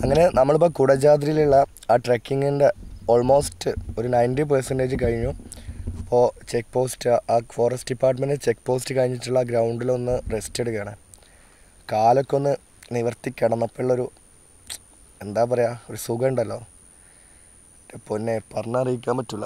അങ്ങനെ നമ്മളിപ്പോൾ കുടജാദ്രിയിലുള്ള ആ ട്രെക്കിങ്ങിൻ്റെ ഓൾമോസ്റ്റ് ഒരു നയൻറ്റി പെർസെൻറ്റേജ് കഴിഞ്ഞു അപ്പോൾ ചെക്ക് പോസ്റ്റ് ആ ഫോറസ്റ്റ് ഡിപ്പാർട്ട്മെൻറ്റ് ചെക്ക് പോസ്റ്റ് കഴിഞ്ഞിട്ടുള്ള ഗ്രൗണ്ടിലൊന്ന് റെസ്റ്റ് എടുക്കുകയാണ് കാലൊക്കെ ഒന്ന് നിവർത്തി കിടന്നപ്പോഴുള്ളൊരു എന്താ പറയുക ഒരു സുഖം ഉണ്ടല്ലോ എൻ്റെ പൊന്നെ പറഞ്ഞറിയിക്കാൻ പറ്റില്ല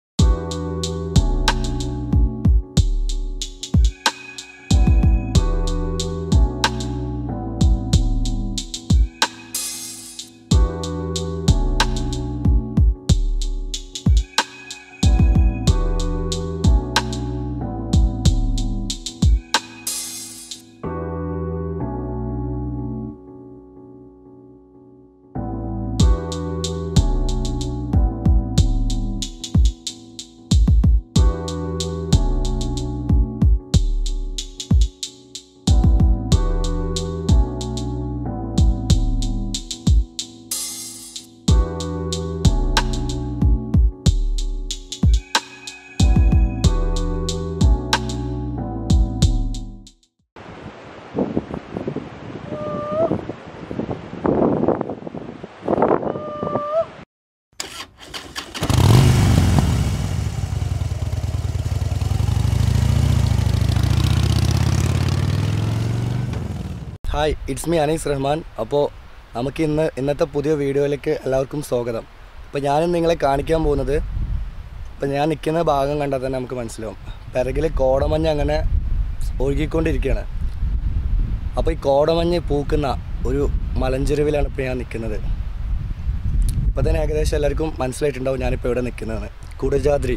hi it's me Anees Rahman അപ്പോൾ നമുക്ക് ഇന്ന് ഇന്നത്തെ പുതിയ വീഡിയോയിലേക്ക് എല്ലാവർക്കും സ്വാഗതം അപ്പോൾ ഞാനും നിങ്ങളെ കാണിക്കാൻ പോകുന്നത് ഇപ്പോൾ ഞാൻ നിൽക്കുന്ന ഭാഗം കണ്ടാൽ തന്നെ നമുക്ക് മനസ്സിലാവും പിറകിൽ കോടമഞ്ഞ് അങ്ങനെ ഒഴുകിക്കൊണ്ടിരിക്കുകയാണ് അപ്പോൾ ഈ കോടമഞ്ഞ് പൂക്കുന്ന ഒരു മലഞ്ചെരുവിലാണ് ഇപ്പോൾ ഞാൻ നിൽക്കുന്നത് ഇപ്പോൾ തന്നെ ഏകദേശം എല്ലാവർക്കും മനസ്സിലായിട്ടുണ്ടാവും ഞാനിപ്പോൾ ഇവിടെ നിൽക്കുന്നതാണ് കുടജാദ്രി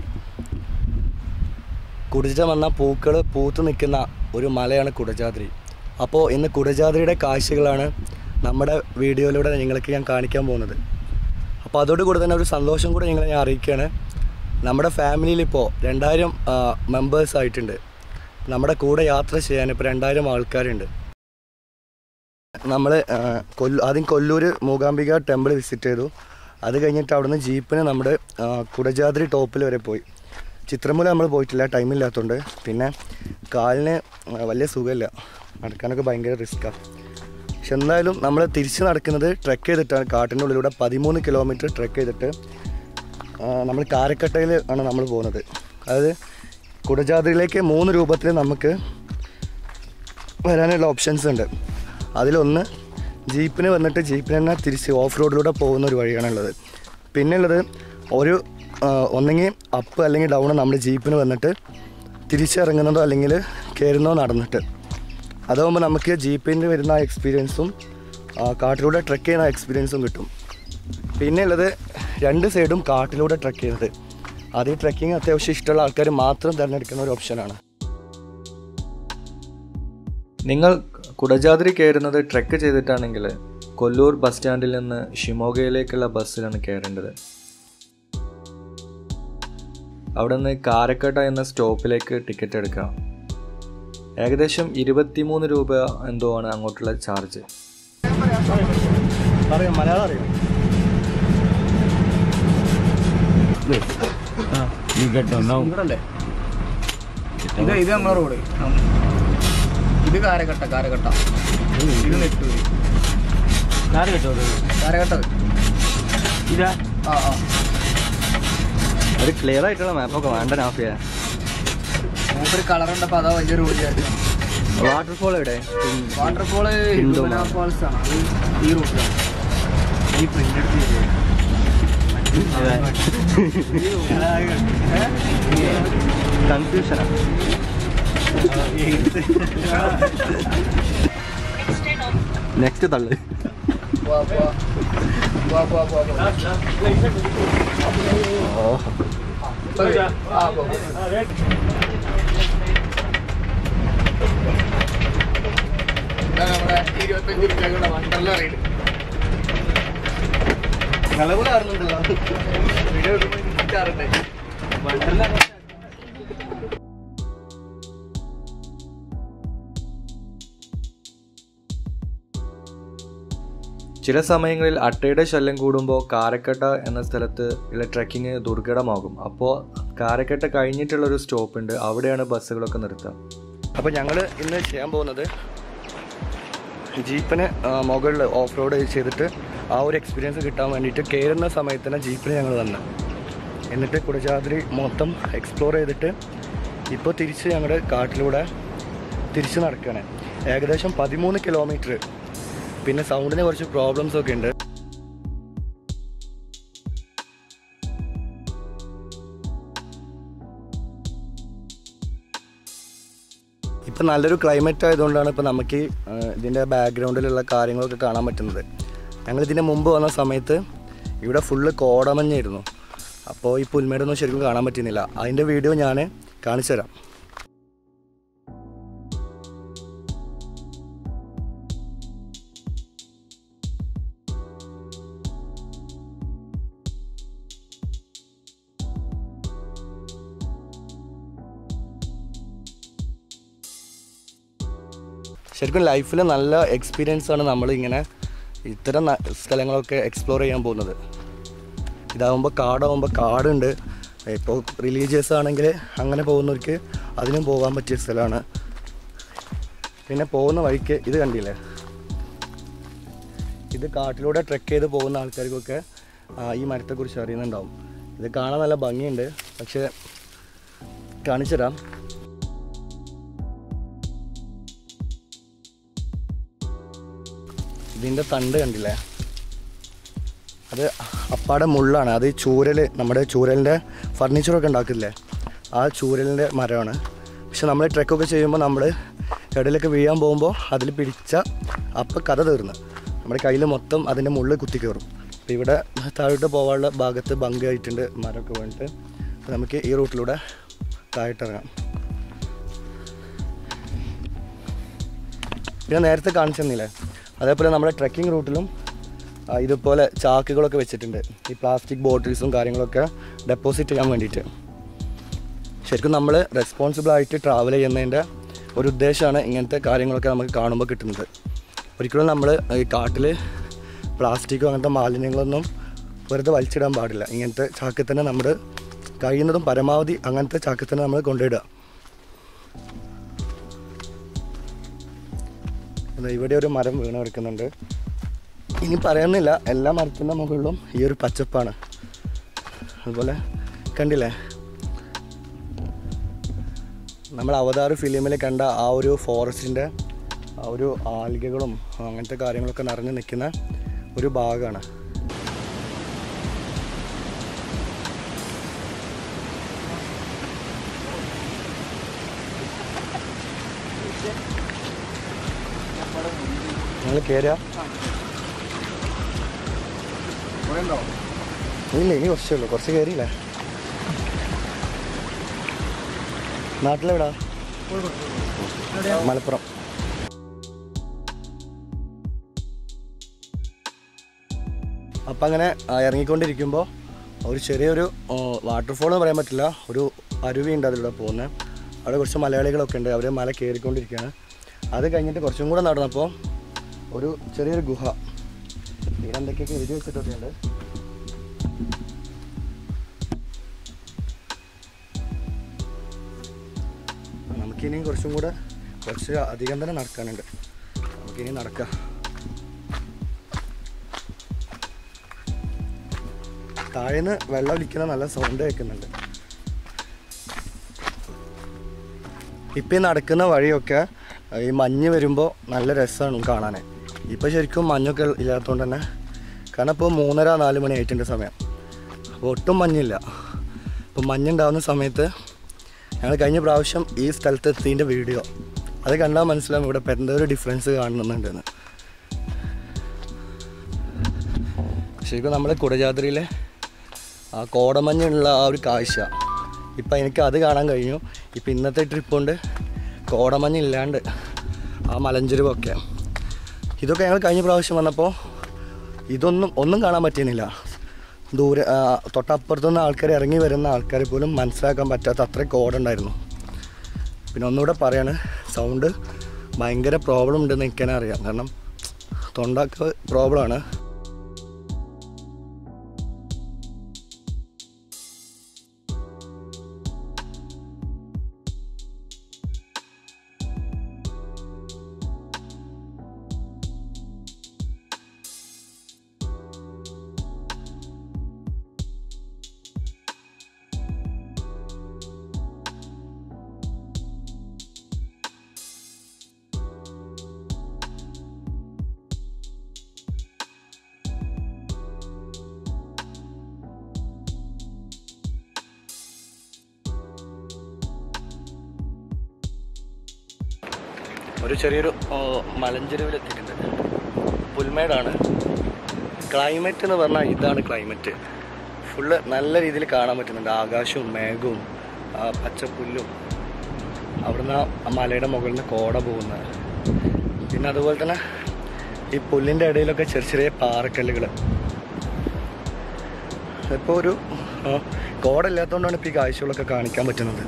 കുടജ വന്ന പൂക്കൾ പൂത്ത് നിൽക്കുന്ന ഒരു മലയാണ് കുടജാദ്രി അപ്പോൾ ഇന്ന് കുടജാദ്രിയുടെ കാഴ്ചകളാണ് നമ്മുടെ വീഡിയോയിലൂടെ നിങ്ങൾക്ക് ഞാൻ കാണിക്കാൻ പോകുന്നത് അപ്പോൾ അതോടുകൂടി തന്നെ ഒരു സന്തോഷം കൂടെ നിങ്ങളെ ഞാൻ അറിയിക്കുകയാണ് നമ്മുടെ ഫാമിലിയിൽ ഇപ്പോൾ രണ്ടായിരം മെമ്പേഴ്സ് ആയിട്ടുണ്ട് നമ്മുടെ കൂടെ യാത്ര ചെയ്യാൻ ഇപ്പോൾ രണ്ടായിരം ആൾക്കാരുണ്ട് നമ്മൾ കൊല്ലു ആദ്യം കൊല്ലൂർ മൂകാംബിക ടെമ്പിൾ വിസിറ്റ് ചെയ്തു അത് കഴിഞ്ഞിട്ട് അവിടുന്ന് ജീപ്പിന് നമ്മുടെ ആ, കുടജാദ്രി ടോപ്പിൽ വരെ പോയി ചിത്രമൂല നമ്മൾ പോയിട്ടില്ല ടൈമില്ലാത്തതുകൊണ്ട് പിന്നെ കാലിന് ആ, വലിയ സുഖമില്ല നടക്കാനൊക്കെ ഭയങ്കര റിസ്ക്കാണ് പക്ഷെ എന്തായാലും നമ്മൾ തിരിച്ച് നടക്കുന്നത് ട്രെക്ക് ചെയ്തിട്ടാണ് കാട്ടിൻ്റെ ഉള്ളിലൂടെ പതിമൂന്ന് കിലോമീറ്റർ ട്രെക്ക് ചെയ്തിട്ട് ആ, നമ്മൾ കാരക്കട്ടയിൽ ആണ് നമ്മൾ പോകുന്നത് അതായത് കുടജാദ്രിയിലേക്ക് മൂന്ന് രൂപത്തിൽ നമുക്ക് വരാനുള്ള ഓപ്ഷൻസ് ഉണ്ട് അതിലൊന്ന് ജീപ്പിന് വന്നിട്ട് ജീപ്പിന് തന്നെ തിരിച്ച് ഓഫ് റോഡിലൂടെ പോകുന്ന ഒരു വഴിയാണുള്ളത് പിന്നെയുള്ളത് ഒരു ആ, ഒന്നെങ്കിൽ അപ്പ് അല്ലെങ്കിൽ ഡൗൺ നമ്മുടെ ജീപ്പിന് വന്നിട്ട് തിരിച്ചിറങ്ങുന്നതോ അല്ലെങ്കിൽ കയറുന്നതോ നടന്നിട്ട് അതാകുമ്പോൾ നമുക്ക് ജീപ്പിൻ്റെ വരുന്ന ആ എക്സ്പീരിയൻസും ആ, കാട്ടിലൂടെ ട്രെക്ക് ചെയ്യുന്ന എക്സ്പീരിയൻസും കിട്ടും പിന്നെ ഉള്ളത് രണ്ട് സൈഡും കാട്ടിലൂടെ ട്രെക്ക് ചെയ്യുന്നത് അത് ഈ ട്രെക്കിങ് അത്യാവശ്യം ഇഷ്ടമുള്ള ആൾക്കാർ മാത്രം തിരഞ്ഞെടുക്കുന്ന ഒരു ഓപ്ഷനാണ് നിങ്ങൾ കുടജാദ്രി കയറുന്നത് ട്രെക്ക് ചെയ്തിട്ടാണെങ്കിൽ കൊല്ലൂർ ബസ് സ്റ്റാൻഡിൽ നിന്ന് ഷിമോഗയിലേക്കുള്ള ബസ്സിലാണ് കയറേണ്ടത് അവിടെ നിന്ന് കാരക്കട്ട എന്ന സ്റ്റോപ്പിലേക്ക് ടിക്കറ്റ് എടുക്കാം ഏകദേശം ഇരുപത്തിമൂന്ന് രൂപ എന്തോ ആണ് അങ്ങോട്ടുള്ള ചാർജ് അറിയാം മലയാളം അറിയാം ഇവിടല്ലേ ഇത് ഇത് നമ്മളെ റോഡ് ഇത് കാരക്കട്ട കാരക്കട്ട ഇത് നെട്ടൂര് കാരക്കട്ട ഇതാ ആ ആ ഒരു ക്ലിയർ ആയിട്ടുള്ള മാപ്പൊക്കെ വേണ്ട നാഫിയ മൂപ്പര് കളർ ഉണ്ടപ്പോ അതാ വലിയ റോഡ് ചേർത്ത് വാട്ടർഫോൾ എവിടെ വാട്ടർഫോള് ഹിന്ദു ഹിന്ദുമന ഫാൾസ് ആണ് അത് ഈ റൂട്ടിലാണ് ഈ പ്രിന്റ് കൺഫ്യൂഷനാ നെക്സ്റ്റ് തള്ളു പോവാ പോവാ പോവാ പോവാ പോവാ പോവാ ഓ ആ പോവാ ഇതാ നമ്മുടെ ഇരുപത്തഞ്ച് രൂപയുടെ വണ്ടർല റൈഡ് നിലവിൽ അറിഞ്ഞിട്ടുണ്ടല്ലോ വീഡിയോ എടുക്കുമ്പോൾ കിട്ടാറുണ്ട് ചില സമയങ്ങളിൽ അട്ടയുടെ ശല്യം കൂടുമ്പോൾ കാരക്കട്ട എന്ന സ്ഥലത്ത് ഉള്ള ട്രെക്കിങ് ദുർഘടമാകും അപ്പോൾ കാരക്കട്ട കഴിഞ്ഞിട്ടുള്ളൊരു സ്റ്റോപ്പ് ഉണ്ട് അവിടെയാണ് ബസ്സുകളൊക്കെ നിർത്തുക അപ്പോൾ ഞങ്ങൾ ഇന്ന് ചെയ്യാൻ പോകുന്നത് ജീപ്പിന് മുകളിൽ ഓഫ് റോഡ് ചെയ്തിട്ട് ആ ഒരു എക്സ്പീരിയൻസ് കിട്ടാൻ വേണ്ടിയിട്ട് കയറുന്ന സമയത്ത് തന്നെ ജീപ്പിന് ഞങ്ങൾ വന്നു എന്നിട്ട് കുടജാദ്രി മൊത്തം എക്സ്പ്ലോർ ചെയ്തിട്ട് ഇപ്പോൾ തിരിച്ച് ഞങ്ങളുടെ കാട്ടിലൂടെ തിരിച്ച് നടക്കുകയാണ് ഏകദേശം പതിമൂന്ന് കിലോമീറ്റർ പിന്നെ സൗണ്ടിന് കുറച്ച് പ്രോബ്ലംസ് ഒക്കെ ഉണ്ട് ഇപ്പം നല്ലൊരു ക്ലൈമറ്റ് ആയതുകൊണ്ടാണ് ഇപ്പോൾ നമുക്ക് ഈ, ആ, ഇതിൻ്റെ ബാക്ക്ഗ്രൗണ്ടിലുള്ള കാര്യങ്ങളൊക്കെ കാണാൻ പറ്റുന്നത് ഞങ്ങൾ ഇതിൻ്റെ മുമ്പ് വന്ന സമയത്ത് ഇവിടെ ഫുള്ള് കോടമഞ്ഞായിരുന്നു അപ്പോൾ ഈ പുൽമേടൊന്നും ശരിക്കും കാണാൻ പറ്റുന്നില്ല അതിൻ്റെ വീഡിയോ ഞാൻ കാണിച്ചു തരാം ശരിക്കും ലൈഫിൽ നല്ല എക്സ്പീരിയൻസ് ആണ് നമ്മൾ ഇങ്ങനെ ഇത്തരം ന- സ്ഥലങ്ങളൊക്കെ എക്സ്പ്ലോർ ചെയ്യാൻ പോകുന്നത് ഇതാവുമ്പോൾ കാടാവുമ്പോൾ കാടുണ്ട് ഇപ്പോൾ റിലീജിയസ് ആണെങ്കിൽ അങ്ങനെ പോകുന്നവർക്ക് അതിനും പോകാൻ പറ്റിയ സ്ഥലമാണ് പിന്നെ പോകുന്ന വഴിക്ക് ഇത് കണ്ടില്ലേ ഇത് കാട്ടിലൂടെ ട്രെക്ക് ചെയ്ത് പോകുന്ന ആൾക്കാർക്കൊക്കെ ആ, ഈ മരത്തെക്കുറിച്ച് അറിയുന്നുണ്ടാവും ഇത് കാണാൻ നല്ല ഭംഗിയുണ്ട് പക്ഷേ കാണിച്ചു തരാം ഇതിൻ്റെ തണ്ട് കണ്ടില്ലേ അത് അപ്പാടെ മുള്ളാണ് അത് ചൂരൽ നമ്മുടെ ചൂരലിൻ്റെ ഫർണിച്ചറൊക്കെ ഉണ്ടാക്കില്ലേ ആ ചൂരലിൻ്റെ മരമാണ് പക്ഷെ നമ്മൾ ട്രെക്കൊക്കെ ചെയ്യുമ്പോൾ നമ്മൾ ഇടയിലൊക്കെ വീഴാൻ പോകുമ്പോൾ അതിൽ പിടിച്ച അപ്പം കഥ തീർന്ന് നമ്മുടെ കയ്യിൽ മൊത്തം അതിൻ്റെ മുള്ളിൽ കുത്തി കയറും അപ്പോൾ ഇവിടെ താഴോട്ട് പോകാനുള്ള ഭാഗത്ത് ബങ്ക് ആയിട്ടുണ്ട് മരമൊക്കെ വീണിട്ട് അപ്പോൾ നമുക്ക് ഈ റൂട്ടിലൂടെ താഴോട്ടിറങ്ങാം പിന്നെ നേരത്തെ കാണിച്ചു തന്നില്ലേ അതേപോലെ നമ്മുടെ ട്രെക്കിംഗ് റൂട്ടിലും ആ, ഇതുപോലെ ചാക്കുകളൊക്കെ വെച്ചിട്ടുണ്ട് ഈ പ്ലാസ്റ്റിക് ബോട്ടിൽസും കാര്യങ്ങളൊക്കെ ഡെപ്പോസിറ്റ് ചെയ്യാൻ വേണ്ടിയിട്ട് ശരിക്കും നമ്മൾ റെസ്പോൺസിബിൾ ആയിട്ട് ട്രാവൽ ചെയ്യുന്നതിൻ്റെ ഒരു ഉദ്ദേശമാണ് ഇങ്ങനത്തെ കാര്യങ്ങളൊക്കെ നമുക്ക് കാണുമ്പോൾ കിട്ടുന്നത് ഒരിക്കലും നമ്മൾ ഈ കാട്ടിൽ പ്ലാസ്റ്റിക്കോ അങ്ങനത്തെ മാലിന്യങ്ങളൊന്നും വെറുതെ വലിച്ചിടാൻ പാടില്ല ഇങ്ങനത്തെ ചാക്കിൽ തന്നെ നമ്മൾ കഴിയുന്നതും പരമാവധി അങ്ങനത്തെ ചാക്കിൽ തന്നെ നമ്മൾ കൊണ്ടിടുക അതെ ഇവിടെ ഒരു മരം വീണ് കിടക്കുന്നുണ്ട് ഇനി പറയുന്നില്ല എല്ലാ മരത്തിൻ്റെ മുകളിലും ഈ ഒരു പച്ചപ്പാണ് അതുപോലെ കണ്ടില്ലേ നമ്മൾ അവതാർ ഫിലിമിൽ കണ്ട ആ ഒരു ഫോറസ്റ്റിൻ്റെ ആ ഒരു ആൽഗകളും അങ്ങനത്തെ കാര്യങ്ങളൊക്കെ നിറഞ്ഞു നിൽക്കുന്ന ഒരു ഭാഗമാണ് നിങ്ങൾ കയറുക ഇല്ല ഇനി കുറച്ചേ ഉള്ളൂ കുറച്ച് കയറിയില്ലേ നാട്ടിലെവിടാ മലപ്പുറം അപ്പം അങ്ങനെ ആ, ഇറങ്ങിക്കൊണ്ടിരിക്കുമ്പോൾ ഒരു ചെറിയൊരു വാട്ടർഫോൾ എന്ന് പറയാൻ പറ്റില്ല ഒരു അരുവിയുണ്ട് അതിലൂടെ പോകുന്നത് അവിടെ കുറച്ച് മലയാളികളൊക്കെ ഉണ്ട് അവർ മല കയറിക്കൊണ്ടിരിക്കുകയാണ് അത് കഴിഞ്ഞിട്ട് കുറച്ചും കൂടെ നടന്നപ്പോൾ ഒരു ചെറിയൊരു ഗുഹ ഇവിടെ എന്തൊക്കെയൊക്കെ എഴുതി വെച്ചിട്ടൊക്കെ ഉണ്ട് നമുക്കിനിയും കുറച്ചും കൂടെ കുറച്ച് അധികം തന്നെ നടക്കാനുണ്ട് നമുക്കിനി നടക്കാം താഴേന്ന് വെള്ളം ഒലിക്കുന്ന നല്ല സൗണ്ട് കേൾക്കുന്നുണ്ട് ഇപ്പം ഈ നടക്കുന്ന വഴിയൊക്കെ ഈ മഞ്ഞ് വരുമ്പോൾ നല്ല രസമാണ് കാണാൻ ഇപ്പോൾ ശരിക്കും മഞ്ഞൊക്കെ ഇല്ലാത്തതുകൊണ്ട് തന്നെ കാരണം ഇപ്പോൾ മൂന്നര നാല് മണി ആയിട്ടുണ്ട് സമയം അപ്പോൾ ഒട്ടും മഞ്ഞില്ല അപ്പോൾ മഞ്ഞുണ്ടാവുന്ന സമയത്ത് ഞങ്ങൾ കഴിഞ്ഞ പ്രാവശ്യം ഈ സ്ഥലത്ത് എത്തിയതിൻ്റെ വീഡിയോ അത് കണ്ടാൽ മനസ്സിലാവും ഇവിടെ ഇപ്പം എന്തോ ഒരു ഡിഫറൻസ് കാണുന്നുണ്ടെന്ന് ശരിക്കും നമ്മുടെ കുടജാദ്രിയിലെ ആ കോടമഞ്ഞുള്ള ആ ഒരു കാഴ്ച ഇപ്പം എനിക്ക് അത് കാണാൻ കഴിഞ്ഞു ഇപ്പം ഇന്നത്തെ ട്രിപ്പ് കൊണ്ട് കോടമഞ്ഞ് ഇല്ലാണ്ട് ആ മലഞ്ചെരുവൊക്കെ ഇതൊക്കെ ഞങ്ങൾ കഴിഞ്ഞ പ്രാവശ്യം വന്നപ്പോൾ ഇതൊന്നും ഒന്നും കാണാൻ പറ്റുന്നില്ല ദൂരെ ആ, തൊട്ടപ്പുറത്തുനിന്ന് ആൾക്കാർ ഇറങ്ങി വരുന്ന ആൾക്കാരെ പോലും മനസ്സിലാക്കാൻ പറ്റാത്ത അത്ര കോടുണ്ടായിരുന്നു പിന്നെ ഒന്നുകൂടെ പറയാണ് സൗണ്ട് ഭയങ്കര പ്രോബ്ലം ഉണ്ടെന്ന് എനിക്ക് തന്നെ അറിയാം കാരണം തൊണ്ടക്ക് പ്രോബ്ലമാണ് ഒരു ചെറിയൊരു ആ, മലഞ്ചെരുവിൽ എത്തിയിട്ടുണ്ട് പുൽമേടാണ് ക്ലൈമറ്റ് എന്ന് പറഞ്ഞാൽ ഇതാണ് ക്ലൈമറ്റ് ഫുള്ള് നല്ല രീതിയിൽ കാണാൻ പറ്റുന്നുണ്ട് ആകാശവും മേഘവും ആ പച്ചപ്പുല്ലും അവിടുന്ന് ആ മലയുടെ മുകളിൽ നിന്ന് കോട പോകുന്നത് പിന്നെ അതുപോലെ തന്നെ ഈ പുല്ലിൻ്റെ ഇടയിലൊക്കെ ചെറിയ ചെറിയ പാറക്കല്ലുകൾ ഇപ്പോൾ ഒരു ആ, കോട ഇല്ലാത്തതുകൊണ്ടാണ് ഇപ്പോൾ ഈ കാഴ്ചകളൊക്കെ കാണിക്കാൻ പറ്റുന്നത്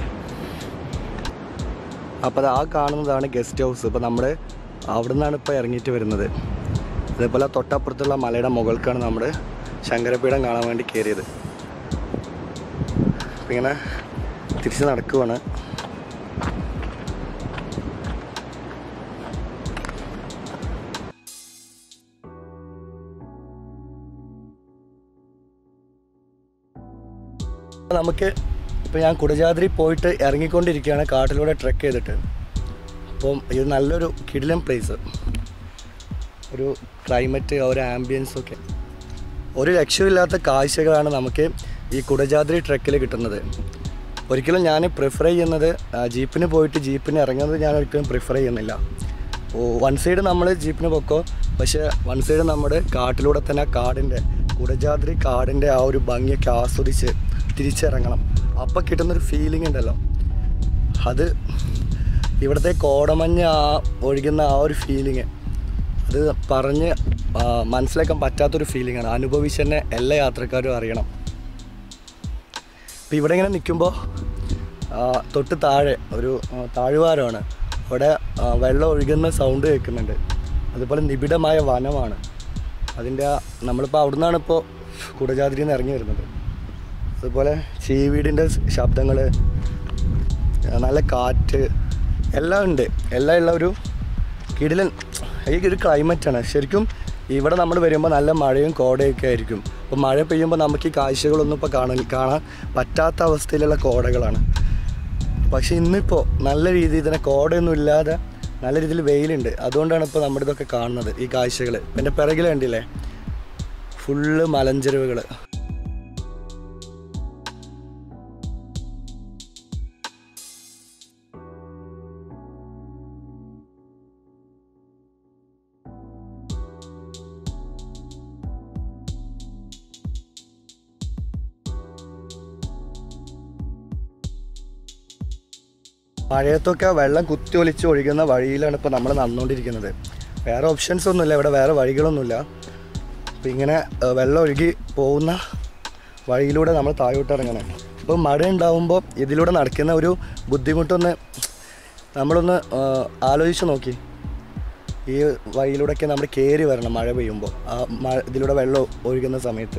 അപ്പോൾ അത് ആ കാണുന്നതാണ് ഗസ്റ്റ് ഹൗസ് ഇപ്പോൾ നമ്മൾ അവിടെ നിന്നാണ് ഇപ്പോൾ ഇറങ്ങിയിട്ട് വരുന്നത് അതേപോലെ തൊട്ടപ്പുറത്തുള്ള മലയുടെ മുകൾക്കാണ് നമ്മൾ ശങ്കരപീഠം കാണാൻ വേണ്ടി കയറിയത് അപ്പം ഇങ്ങനെ തിരിച്ച് നടക്കുവാണ് നമുക്ക് ഇപ്പോൾ ഞാൻ കുടജാദ്രി പോയിട്ട് ഇറങ്ങിക്കൊണ്ടിരിക്കുകയാണ് കാട്ടിലൂടെ ട്രെക്ക് ചെയ്തിട്ട് അപ്പം ഇത് നല്ലൊരു കിടിലൻ പ്ലേസ് ഒരു ക്ലൈമറ്റ് ഒരു ആംബിയൻസ് ഒക്കെ ഒരു ലക്ഷ്യമില്ലാത്ത കാഴ്ചകളാണ് നമുക്ക് ഈ കുടജാദ്രി ട്രെക്കിൽ കിട്ടുന്നത് ഒരിക്കലും ഞാൻ പ്രിഫർ ചെയ്യുന്നത് ആ, ജീപ്പിന് പോയിട്ട് ജീപ്പിന് ഇറങ്ങുന്നത് ഞാൻ ഒരിക്കലും പ്രിഫർ ചെയ്യുന്നില്ല ഓ വൺ സൈഡ് നമ്മൾ ജീപ്പിന് പൊക്കോ പക്ഷേ വൺ സൈഡ് നമ്മുടെ കാട്ടിലൂടെ തന്നെ ആ കാടിൻ്റെ കുടജാദ്രി കാടിൻ്റെ ആ ഒരു ഭംഗിയൊക്കെ ആസ്വദിച്ച് തിരിച്ചിറങ്ങണം അപ്പം കിട്ടുന്നൊരു ഫീലിംഗ് ഉണ്ടല്ലോ അത് ഇവിടുത്തെ കോടമഞ്ഞ് ആ ഒഴുകുന്ന ആ ഒരു ഫീലിങ് അത് പറഞ്ഞ് ആ, മനസ്സിലാക്കാൻ പറ്റാത്തൊരു ഫീലിംഗാണ് അനുഭവിച്ച് തന്നെ എല്ലാ യാത്രക്കാരും അറിയണം ഇപ്പം ഇവിടെ ഇങ്ങനെ നിൽക്കുമ്പോൾ തൊട്ട് താഴെ ഒരു ആ, താഴ്വാരമാണ് അവിടെ ആ, വെള്ളം ഒഴുകുന്ന സൗണ്ട് കേൾക്കുന്നുണ്ട് അതുപോലെ നിബിഡമായ വനമാണ് അതിൻ്റെ ആ നമ്മളിപ്പോൾ അവിടെ നിന്നാണ് ഇപ്പോൾ കുടജാദ്രിയിൽ നിന്ന് ഇറങ്ങി വരുന്നത് അതുപോലെ ചീവീടിൻ്റെ ശബ്ദങ്ങൾ നല്ല കാറ്റ് എല്ലാം ഉണ്ട് എല്ലാം ഉള്ള ഒരു കിടിലൻ ഈ ഒരു ക്ലൈമറ്റാണ് ശരിക്കും ഇവിടെ നമ്മൾ വരുമ്പോൾ നല്ല മഴയും കോടയൊക്കെ ആയിരിക്കും അപ്പോൾ മഴ പെയ്യുമ്പോൾ നമുക്ക് ഈ കാഴ്ചകളൊന്നും ഇപ്പോൾ കാണാൻ കാണാൻ പറ്റാത്ത അവസ്ഥയിലുള്ള കോടകളാണ് പക്ഷേ ഇന്നിപ്പോൾ നല്ല രീതിയിൽ തന്നെ കോടയൊന്നും ഇല്ലാതെ നല്ല രീതിയിൽ വെയിലുണ്ട് അതുകൊണ്ടാണ് ഇപ്പോൾ നമ്മുടെ ഇതൊക്കെ കാണുന്നത് ഈ കാഴ്ചകൾ എൻ്റെ പിറകിൽ കണ്ടില്ലേ ഫുള്ള് മലഞ്ചെരുവുകൾ മഴയത്തൊക്കെ വെള്ളം കുത്തി ഒലിച്ച് ഒഴുകുന്ന വഴിയിലാണ് ഇപ്പോൾ നമ്മൾ നടന്നുകൊണ്ടിരിക്കുന്നത് വേറെ ഓപ്ഷൻസ് ഒന്നുമില്ല ഇവിടെ വേറെ വഴികളൊന്നുമില്ല അപ്പോൾ ഇങ്ങനെ ഏഹ്, വെള്ളം ഒഴുകി പോകുന്ന വഴിയിലൂടെ നമ്മൾ താഴോട്ട് ഇറങ്ങണം ഇപ്പോൾ മഴ ഉണ്ടാവുമ്പോൾ ഇതിലൂടെ നടക്കുന്ന ഒരു ബുദ്ധിമുട്ടൊന്ന് നമ്മളൊന്ന് ഏഹ്, ആലോചിച്ച് നോക്കി ഈ വഴിയിലൂടെയൊക്കെ നമ്മൾ കയറി വരണം മഴ പെയ്യുമ്പോൾ ആ മഴ ഇതിലൂടെ വെള്ളം ഒഴുകുന്ന സമയത്ത്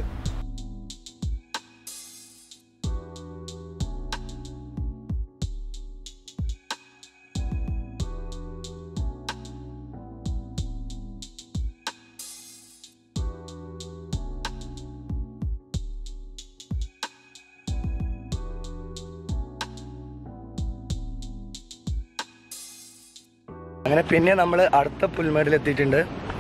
അങ്ങനെ പിന്നെ നമ്മൾ അടുത്ത പുൽമേടിൽ എത്തിയിട്ടുണ്ട്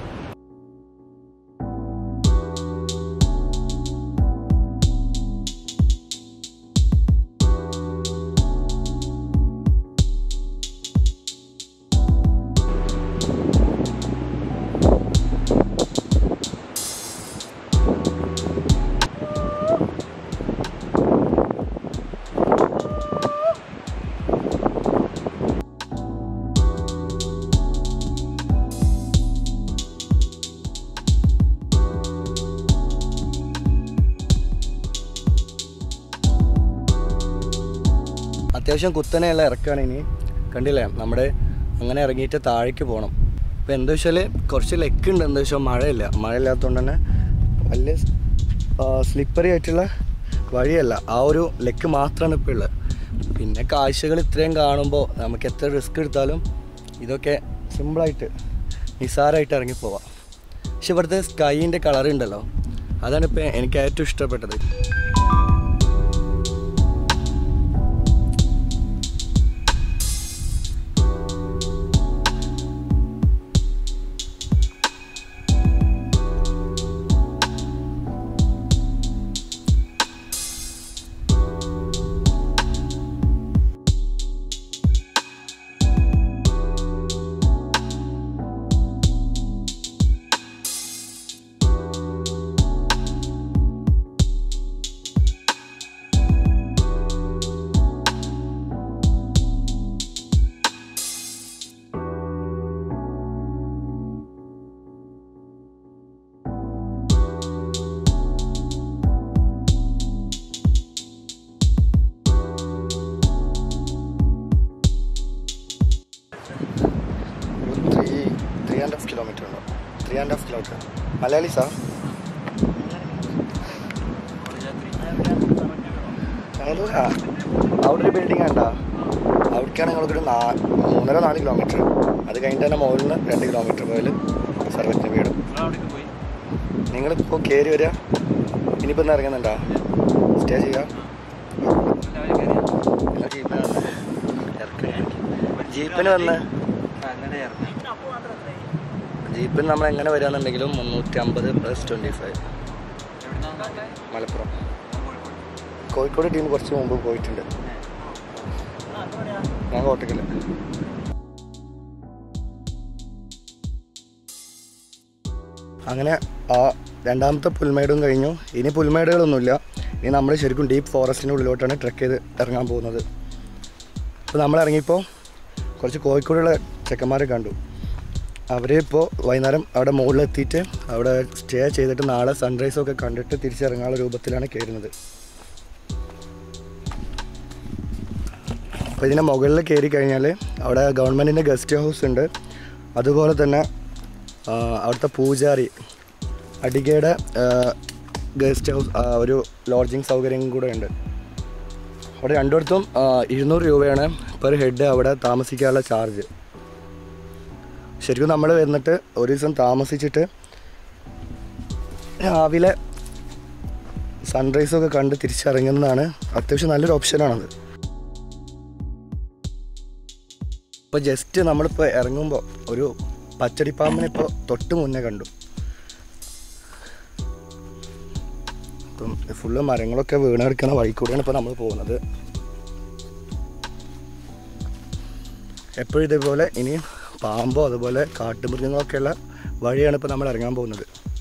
അത്യാവശ്യം കുത്തനെയുള്ള ഇറക്കാണ് ഇനി കണ്ടില്ലേ നമ്മുടെ അങ്ങനെ ഇറങ്ങിയിട്ട് താഴേക്ക് പോകണം ഇപ്പം എന്താ വെച്ചാൽ കുറച്ച് ലെക്ക് ഉണ്ട് എന്താ വെച്ചാൽ മഴയില്ല മഴയില്ലാത്തതുകൊണ്ട് തന്നെ വലിയ സ്ലിപ്പറി ആയിട്ടുള്ള വഴിയല്ല ആ ഒരു ലെക്ക് മാത്രമാണ് ഇപ്പോൾ ഉള്ളത് പിന്നെ കാഴ്ചകൾ ഇത്രയും കാണുമ്പോൾ നമുക്ക് എത്ര റിസ്ക് എടുത്താലും ഇതൊക്കെ സിമ്പിളായിട്ട് നിസാരമായിട്ട് ഇറങ്ങിപ്പോവാം പക്ഷെ ഇവിടുത്തെ സ്കൈൻ്റെ കളർ ഉണ്ടല്ലോ അതാണ് ഇപ്പോൾ എനിക്ക് ഏറ്റവും ഇഷ്ടപ്പെട്ടത് മനസ്സിലാവട്ടെ മലയാളീസാ ഞങ്ങൾ അവിടെ ഒരു ബിൽഡിംഗ് കണ്ടാ അവിടേക്കാണ് ഞങ്ങൾക്കൊരു നാ മൂന്നര നാല് കിലോമീറ്റർ അത് കഴിഞ്ഞിട്ട് തന്നെ മുകളിൽ നിന്ന് രണ്ട് കിലോമീറ്റർ പോയാൽ സർവറ്റിൻ്റെ വീട് നിങ്ങളിപ്പോൾ കയറി വരിക ഇനിയിപ്പോൾ ഇന്ന് ഇറങ്ങുന്നുണ്ടോ സ്റ്റേ ചെയ്യുക നിങ്ങൾ ജീപ്പിന് വന്ന് ജീപ്പിന് വന്ന് ജീപ്പിന് നമ്മൾ എങ്ങനെ വരികയാണെന്നുണ്ടെങ്കിലും മുന്നൂറ്റി അമ്പത് plus twenty five Malappuram Kozhikode team കുറച്ച് മുമ്പ് പോയിട്ടുണ്ട് ഞാൻ കോട്ടക്കല് അങ്ങനെ ആ രണ്ടാമത്തെ പുൽമേടും കഴിഞ്ഞു ഇനി പുൽമേടുകളൊന്നുമില്ല ഇനി നമ്മൾ ശരിക്കും ഡീപ്പ് ഫോറസ്റ്റിൻ്റെ ഉള്ളിലോട്ടാണ് ട്രെക്ക് ചെയ്ത് ഇറങ്ങാൻ പോകുന്നത് അപ്പോൾ നമ്മൾ ഇറങ്ങിയപ്പോൾ കുറച്ച് കോഴിക്കോടുള്ള ചെക്കന്മാരെ കണ്ടു അവർ ഇപ്പോൾ വൈകുന്നേരം അവിടെ മുകളിലെത്തിയിട്ട് അവിടെ സ്റ്റേ ചെയ്തിട്ട് നാളെ സൺറൈസൊക്കെ കണ്ടിട്ട് തിരിച്ചിറങ്ങാനുള്ള രൂപത്തിലാണ് കയറുന്നത് അപ്പോൾ ഇതിൻ്റെ മുകളിൽ കയറി കഴിഞ്ഞാൽ അവിടെ ഗവൺമെൻറ്റിൻ്റെ ഗസ്റ്റ് ഹൗസ് ഉണ്ട് അതുപോലെ തന്നെ ആ, അവിടുത്തെ പൂജാരി അടികയുടെ ഗസ്റ്റ് ഹൗസ് ആ, ഒരു ലോഡ്ജിങ് സൗകര്യം കൂടെ ഉണ്ട് അവിടെ രണ്ടിടത്തും ആ, ഇരുന്നൂറ് രൂപയാണ് പെർ ഹെഡ് അവിടെ താമസിക്കാനുള്ള ചാർജ് ശരിക്കും നമ്മൾ വന്നിട്ട് ഒരു ദിവസം താമസിച്ചിട്ട് രാവിലെ സൺറൈസൊക്കെ കണ്ട് തിരിച്ചിറങ്ങുന്നതാണ് അത്യാവശ്യം നല്ലൊരു ഓപ്ഷനാണത് ഇപ്പോൾ ജസ്റ്റ് നമ്മളിപ്പോൾ ഇറങ്ങുമ്പോൾ ഒരു പച്ചടിപ്പാമ്പിനെ ഇപ്പോൾ തൊട്ട് മുന്നേ കണ്ടു ഇപ്പം ഫുള്ള് മരങ്ങളൊക്കെ വീണ് കിടക്കുന്ന വഴി കൂടിയാണ് ഇപ്പോൾ നമ്മൾ പോകുന്നത് എപ്പോഴും ഇതേപോലെ ഇനി പാമ്പോ അതുപോലെ കാട്ടുമൃഗങ്ങളൊക്കെയുള്ള വഴിയാണ് ഇപ്പോൾ നമ്മൾ ഇറങ്ങാൻ പോകുന്നത്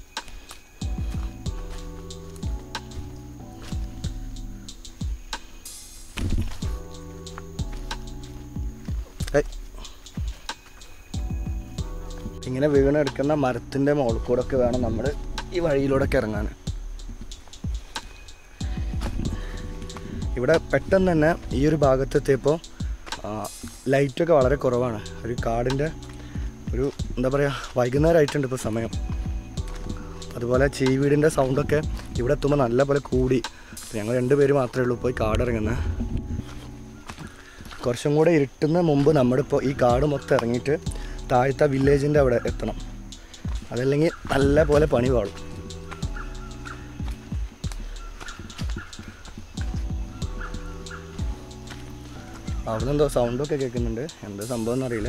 ഏയ്. ഇങ്ങനെ വീണ് എടുക്കുന്ന മരത്തിൻ്റെ മുകളിൽ കൂടെ ഒക്കെ വേണം നമ്മൾ ഈ വഴിയിലൂടെ ഒക്കെ ഇറങ്ങാൻ ഇവിടെ പെട്ടെന്ന് തന്നെ ഈ ഒരു ഭാഗത്തെത്തിയപ്പോൾ ലൈറ്റൊക്കെ വളരെ കുറവാണ് ഒരു കാടിൻ്റെ ഒരു എന്താ പറയുക വൈകുന്നേരമായിട്ടുണ്ട് ഇപ്പോൾ സമയം അതുപോലെ ചീവീടിൻ്റെ സൗണ്ടൊക്കെ ഇവിടെ എത്തുമ്പോൾ നല്ല പോലെ കൂടി ഞങ്ങൾ രണ്ട് പേര് മാത്രമേ ഉള്ളൂ പോയി കാടിറങ്ങുന്നത് കുറച്ചും കൂടെ ഇരുട്ടുന്ന മുമ്പ് നമ്മളിപ്പോൾ ഈ കാട് മൊത്തം ഇറങ്ങിയിട്ട് താഴത്തെ വില്ലേജിൻ്റെ അവിടെ എത്തണം അതല്ലെങ്കിൽ നല്ല പോലെ പണി പാടും അവിടെ എന്തോ സൗണ്ടൊക്കെ കേൾക്കുന്നുണ്ട് എന്താ സംഭവം എന്നറിയില്ല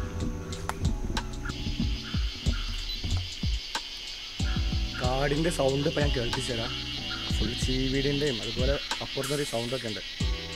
കാടിൻ്റെ സൗണ്ട് ഇപ്പം ഞാൻ കേൾപ്പിച്ചു തരാം ഫുൾ ചീവീടിൻ്റെയും അതുപോലെ അപ്പുറത്തൊരു സൗണ്ടൊക്കെ ഉണ്ട്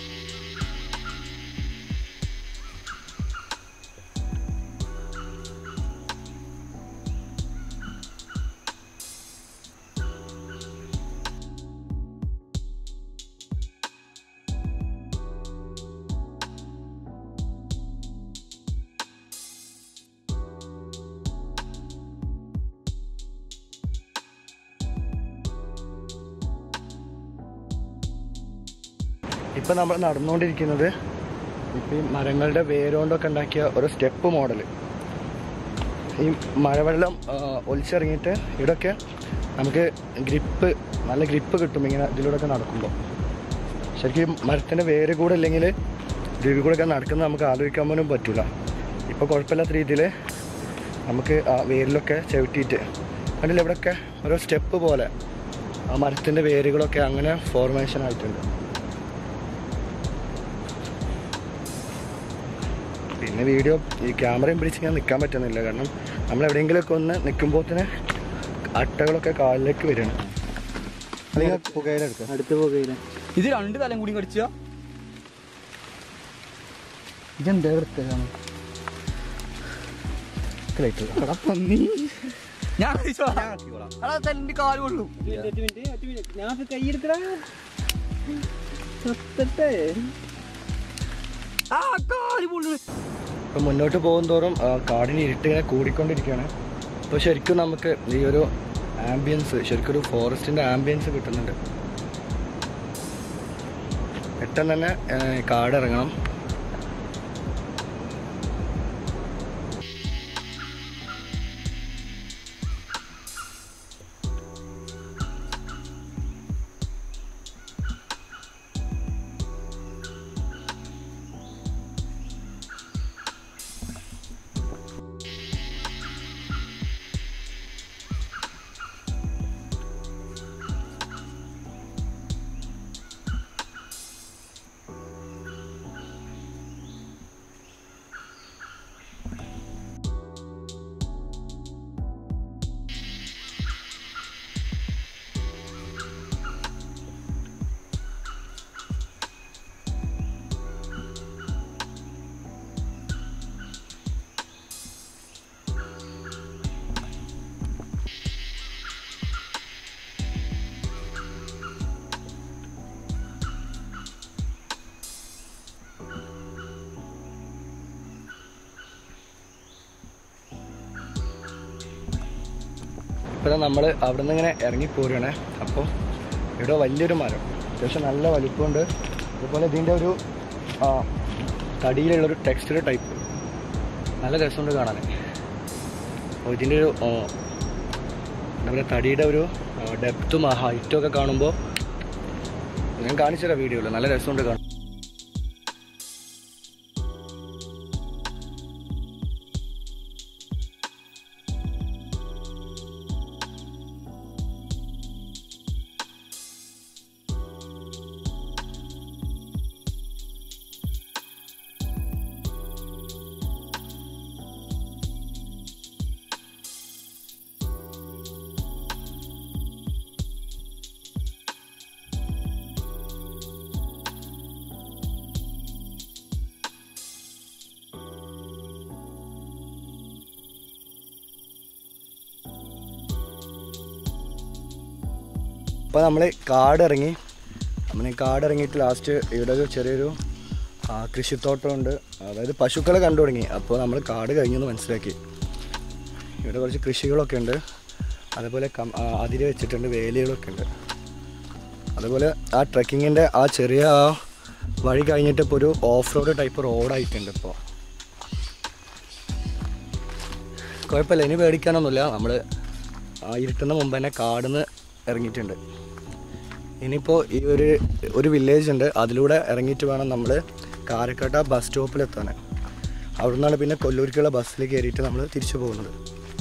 ഇപ്പം നമ്മൾ നടന്നുകൊണ്ടിരിക്കുന്നത് ഇപ്പം ഈ മരങ്ങളുടെ വേരോണ്ടൊക്കെ ഉണ്ടാക്കിയ ഒരു സ്റ്റെപ്പ് മോഡൽ ഈ മഴവെള്ളം ആ, ഒലിച്ചിറങ്ങിയിട്ട് ഇവിടെയൊക്കെ നമുക്ക് ഗ്രിപ്പ് നല്ല ഗ്രിപ്പ് കിട്ടും ഇങ്ങനെ ഇതിലൂടെയൊക്കെ നടക്കുമ്പോൾ ശരിക്കും മരത്തിൻ്റെ വേര് കൂടെ ഇല്ലെങ്കിൽ ഇതിൽ കൂടെ ഒക്കെ നടക്കുന്നത് നമുക്ക് ആലോചിക്കാൻ പോലും പറ്റില്ല ഇപ്പോൾ കുഴപ്പമില്ലാത്ത രീതിയിൽ നമുക്ക് ആ വേരിലൊക്കെ ചവിട്ടിയിട്ട് കണ്ടില്ല ഇവിടെയൊക്കെ ഓരോ സ്റ്റെപ്പ് പോലെ ആ മരത്തിൻ്റെ വേരുകളൊക്കെ അങ്ങനെ ഫോർമേഷൻ ആയിട്ടുണ്ട് പിന്നെ വീഡിയോ ഈ ക്യാമറയും പിടിച്ച് ഞാൻ നിൽക്കാൻ പറ്റുന്നില്ല കാരണം നമ്മൾ എവിടെയെങ്കിലുമൊക്കെ ഒന്ന് നിൽക്കുമ്പോൾ തന്നെ അട്ടകളൊക്കെ കാലിലേക്ക് വരികയാണ് അല്ലെങ്കിൽ പുകയിലെടുക്കാം അടുത്ത പുകയില ഇത് രണ്ട് തലം കൂടി കടിച്ച ഇതെന്താ എടുത്തതാണ് ഞാൻ കഴിച്ചോളാം. എടാ, തല്ലിന്റെ കാല് കൊള്ളു ഞാൻ കൈയെടുക്കടാ ആ കാല് പൊള്ളു ഇപ്പം മുന്നോട്ട് പോകും തോറും ആ, കാടിന് ഇരുട്ട് ഇങ്ങനെ കൂടിക്കൊണ്ടിരിക്കുകയാണ് അപ്പോൾ ശരിക്കും നമുക്ക് ഈ ഒരു ആംബിയൻസ് ശരിക്കും ഒരു ഫോറസ്റ്റിൻ്റെ ആംബിയൻസ് കിട്ടുന്നുണ്ട് പെട്ടെന്ന് തന്നെ ആ, കാടിറങ്ങണം ഇപ്പം നമ്മൾ അവിടെ നിന്ന് ഇങ്ങനെ ഇറങ്ങി പോരുകയാണ് അപ്പോൾ ഇവിടെ വലിയൊരു മരം അത്യാവശ്യം നല്ല വലിപ്പമുണ്ട് അതുപോലെ ഇതിൻ്റെ ഒരു ആ, തടിയിലുള്ളൊരു ടെക്സ്റ്റർ ടൈപ്പ് നല്ല രസമുണ്ട് കാണാൻ അപ്പോൾ ഇതിൻ്റെ ഒരു ആ, എന്താ പറയുക തടിയുടെ ഒരു ഡെപ്തും ഹൈറ്റും ഒക്കെ കാണുമ്പോൾ ഞാൻ കാണിച്ചു തരാം വീഡിയോയിൽ നല്ല രസമുണ്ട് കാണാൻ അപ്പോൾ നമ്മൾ കാട് ഇറങ്ങി നമ്മൾ കാട് ഇറങ്ങിയിട്ട് ലാസ്റ്റ് ഇവിടെ ഒരു ചെറിയൊരു ആ, കൃഷിത്തോട്ടമുണ്ട് അതായത് പശുക്കളെ കണ്ടു തുടങ്ങി അപ്പോൾ നമ്മൾ കാട് കഴിഞ്ഞെന്ന് മനസ്സിലാക്കി ഇവിടെ കുറച്ച് കൃഷികളൊക്കെ ഉണ്ട് അതുപോലെ കം ആ, അതിര് വെച്ചിട്ടുണ്ട് വേലികളൊക്കെ ഉണ്ട് അതുപോലെ ആ ട്രക്കിങ്ങിൻ്റെ ആ ചെറിയ ആ വഴി കഴിഞ്ഞിട്ട് ഇപ്പോൾ ഒരു ഓഫ് റോഡ് ടൈപ്പ് റോഡായിട്ടുണ്ട് ഇപ്പോൾ കുഴപ്പമില്ല ഇനി പേടിക്കാനൊന്നുമില്ല നമ്മൾ ആ ഇരുട്ടുന്ന മുമ്പ് തന്നെ കാടിന്ന് ഇറങ്ങിയിട്ടുണ്ട് ഇനിയിപ്പോൾ ഈ ഒരു ഒരു വില്ലേജ് ഉണ്ട് അതിലൂടെ ഇറങ്ങിയിട്ട് വേണം നമ്മൾ കാരക്കാട്ട ബസ് സ്റ്റോപ്പിലെത്താൻ അവിടെ നിന്നാണ് പിന്നെ കൊല്ലൂരിക്കുള്ള ബസ്സിൽ കയറിയിട്ട് നമ്മൾ തിരിച്ചു പോകുന്നത്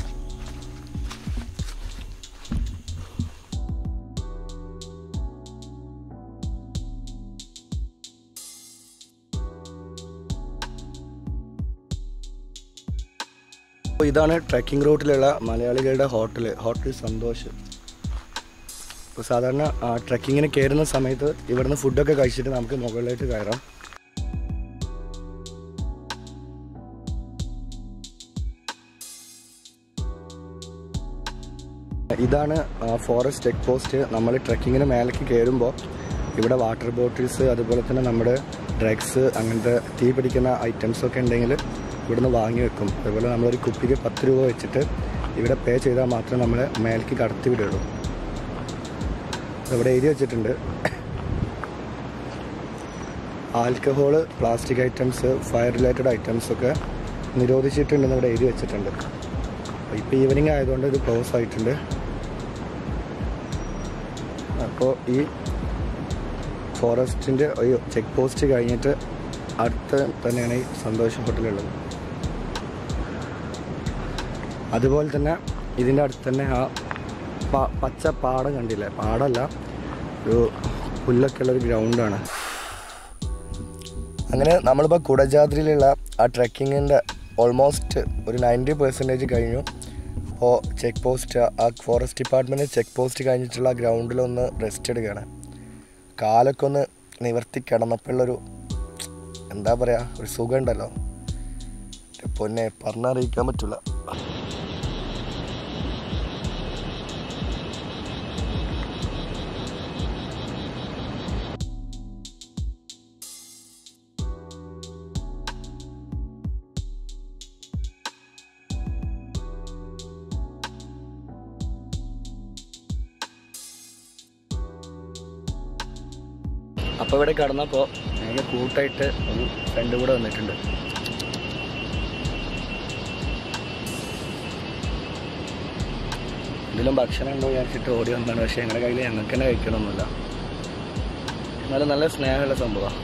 അപ്പോൾ ഇതാണ് ട്രക്കിംഗ് റൂട്ടിലുള്ള മലയാളികളുടെ ഹോട്ടൽ ഹോട്ടൽ സന്തോഷ് ഇപ്പോൾ സാധാരണ ട്രക്കിങ്ങിന് കയറുന്ന സമയത്ത് ഇവിടുന്ന് ഫുഡൊക്കെ കഴിച്ചിട്ട് നമുക്ക് മുകളിലേക്ക് കയറാം ഇതാണ് ഫോറസ്റ്റ് ചെക്ക് പോസ്റ്റ് നമ്മൾ ട്രക്കിങ്ങിന് മേലേക്ക് കയറുമ്പോൾ ഇവിടെ വാട്ടർ ബോട്ടിൽസ് അതുപോലെ തന്നെ നമ്മുടെ ഡ്രഗ്സ് അങ്ങനത്തെ തീ പിടിക്കുന്ന ഐറ്റംസ് ഒക്കെ ഉണ്ടെങ്കിൽ ഇവിടുന്ന് വാങ്ങി വെക്കും അതുപോലെ നമ്മളൊരു കുപ്പിക്ക് പത്ത് രൂപ വെച്ചിട്ട് ഇവിടെ പേ ചെയ്താൽ മാത്രമേ നമ്മളെ മേലേക്ക് കടത്തി വിടുള്ളൂ ഇവിടെ എഴുതി വെച്ചിട്ടുണ്ട് alcohol plastic items fire related items ഒക്കെ നിരോധിച്ചിട്ടുണ്ടെന്ന് ഇവിടെ എഴുതി വെച്ചിട്ടുണ്ട് ഇപ്പോൾ ഈവനിങ് ആയതുകൊണ്ട് ഇത് ക്ലോസ് ആയിട്ടുണ്ട് അപ്പോൾ ഈ ഫോറസ്റ്റിൻ്റെ ഒരു ചെക്ക് പോസ്റ്റ് കഴിഞ്ഞിട്ട് അടുത്ത് തന്നെയാണ് ഈ സന്തോഷ് ഹോട്ടലുള്ളത് അതുപോലെ തന്നെ ഇതിൻ്റെ അടുത്ത് തന്നെ ആ പ- പച്ച പാടം കണ്ടില്ലേ പാടമല്ല ഒരു പുല്ലൊക്കെ ഉള്ള ഒരു ഗ്രൗണ്ടാണ് അങ്ങനെ നമ്മളിപ്പോൾ കുടജാദ്രിയിലുള്ള ആ ട്രക്കിങ്ങിൻ്റെ ഓൾമോസ്റ്റ് ഒരു നയൻറ്റി പെർസെൻറ്റേജ് കഴിഞ്ഞു അപ്പോൾ ചെക്ക് പോസ്റ്റ് ആ ഫോറസ്റ്റ് ഡിപ്പാർട്ട്മെൻറ്റ് ചെക്ക് പോസ്റ്റ് കഴിഞ്ഞിട്ടുള്ള ഗ്രൗണ്ടിലൊന്ന് റെസ്റ്റ് എടുക്കുകയാണ് കാലൊക്കെ ഒന്ന് നിവർത്തി കിടന്നപ്പോഴുള്ളൊരു എന്താ പറയുക ഒരു സുഖം ഉണ്ടല്ലോ എൻ്റെ പൊന്നെ പറഞ്ഞറിയിക്കാൻ പറ്റില്ല അപ്പോൾ ഇവിടെ കടന്നപ്പോൾ ഞങ്ങൾ കൂട്ടായിട്ട് ഒരു ഫ്രണ്ട് കൂടെ വന്നിട്ടുണ്ട് ഇതിലും ഭക്ഷണം ഉണ്ടോ വിചാരിച്ചിട്ട് ഓടി വന്നതാണ് പക്ഷേ ഞങ്ങളുടെ കയ്യിൽ ഞങ്ങൾക്ക് തന്നെ കഴിക്കണമൊന്നുമില്ല എന്നാലും നല്ല സ്നേഹമുള്ള സംഭവമാണ്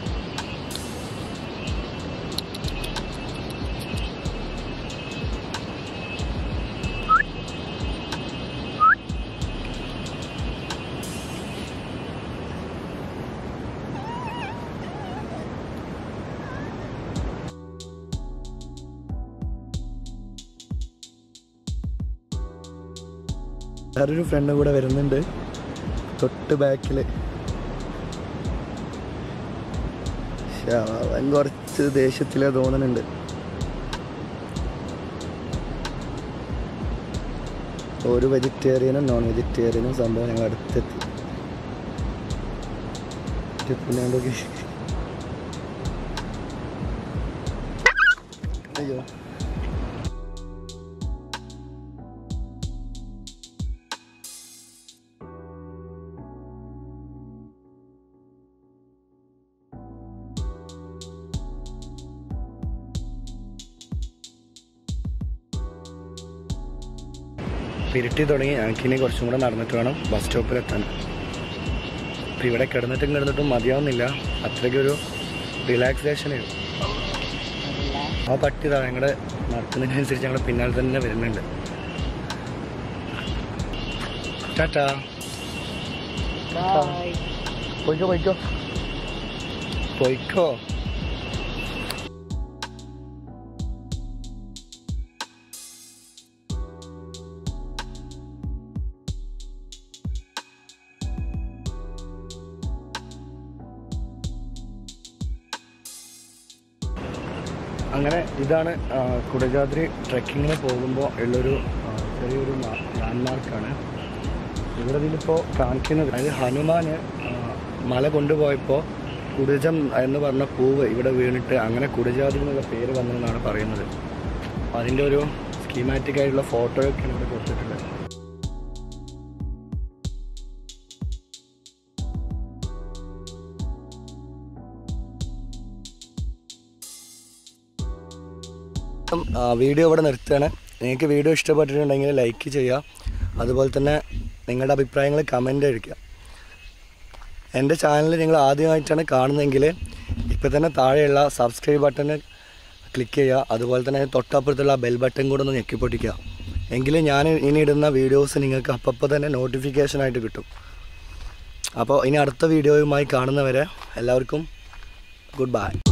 വേറൊരു ഫ്രണ്ടും കൂടെ വരുന്നുണ്ട് തൊട്ട് ബാക്കിൽ അവൻ കുറച്ച് ദേഷ്യത്തിലെ തോന്നുന്നുണ്ട് ഒരു വെജിറ്റേറിയനും നോൺ വെജിറ്റേറിയനും സംഭവം ഞങ്ങൾ അടുത്തെത്തി പിന്നെ എന്തൊക്കെ അയ്യോ അപ്പോൾ ഇരുട്ടി തുടങ്ങി ഞങ്ങൾക്കിനി കുറച്ചും കൂടെ നടന്നിട്ട് വേണം ബസ് സ്റ്റോപ്പിലെത്താൻ അപ്പോൾ ഇവിടെ കിടന്നിട്ടും കിടന്നിട്ടും മതിയാവുന്നില്ല അത്രയ്ക്കൊരു റിലാക്സേഷനേ ഉള്ളൂ ആ പട്ടി ഇതാ ഞങ്ങളുടെ നടക്കുന്നതിനനുസരിച്ച് ഞങ്ങളുടെ പിന്നാലെ തന്നെ വരുന്നുണ്ട് ടാറ്റാ പോയിക്കോ പോയിക്കോ പോയിക്കോ അങ്ങനെ ഇതാണ് ആ, കുടജാദ്രി ട്രെക്കിങ്ങിന് പോകുമ്പോൾ ഉള്ളൊരു ആ, ചെറിയൊരു ലാൻഡ് മാർക്കാണ് ഇവിടെ ഇതിലിപ്പോൾ കാണിക്കുന്നത് അതായത് ഹനുമാന് ആ, മല കൊണ്ടുപോയപ്പോൾ കുടജം എന്ന് പറഞ്ഞ പൂവ് ഇവിടെ വീണിട്ട് അങ്ങനെ കുടജാദ്രി എന്നുള്ള പേര് വന്നതെന്നാണ് പറയുന്നത് അപ്പോൾ അതിൻ്റെ ഒരു സ്കീമാറ്റിക് ആയിട്ടുള്ള ഫോട്ടോയൊക്കെയാണ് ഇവിടെ കൊടുത്തിട്ടുള്ളത് ഉം, ആ, വീഡിയോ ഇവിടെ നിർത്തുകയാണ് നിങ്ങൾക്ക് വീഡിയോ ഇഷ്ടപ്പെട്ടിട്ടുണ്ടെങ്കിൽ ലൈക്ക് ചെയ്യുക അതുപോലെ തന്നെ നിങ്ങളുടെ അഭിപ്രായങ്ങൾ കമൻ്റ് അടിക്കുക എൻ്റെ ചാനൽ നിങ്ങൾ ആദ്യമായിട്ടാണ് കാണുന്നതെങ്കിൽ ഇപ്പോൾ തന്നെ താഴെയുള്ള സബ്സ്ക്രൈബ് ബട്ടൺ ക്ലിക്ക് ചെയ്യുക അതുപോലെ തന്നെ തൊട്ടപ്പുറത്തുള്ള ബെൽ ബട്ടൺ കൂടെ ഒന്ന് ഞെക്കിപ്പൊട്ടിക്കുക എങ്കിലും ഞാൻ ഇനി ഇടുന്ന വീഡിയോസ് നിങ്ങൾക്ക് അപ്പോൾ തന്നെ നോട്ടിഫിക്കേഷനായിട്ട് കിട്ടും അപ്പോൾ ഇനി അടുത്ത വീഡിയോയുമായി കാണുന്നവരെ എല്ലാവർക്കും ഗുഡ് ബൈ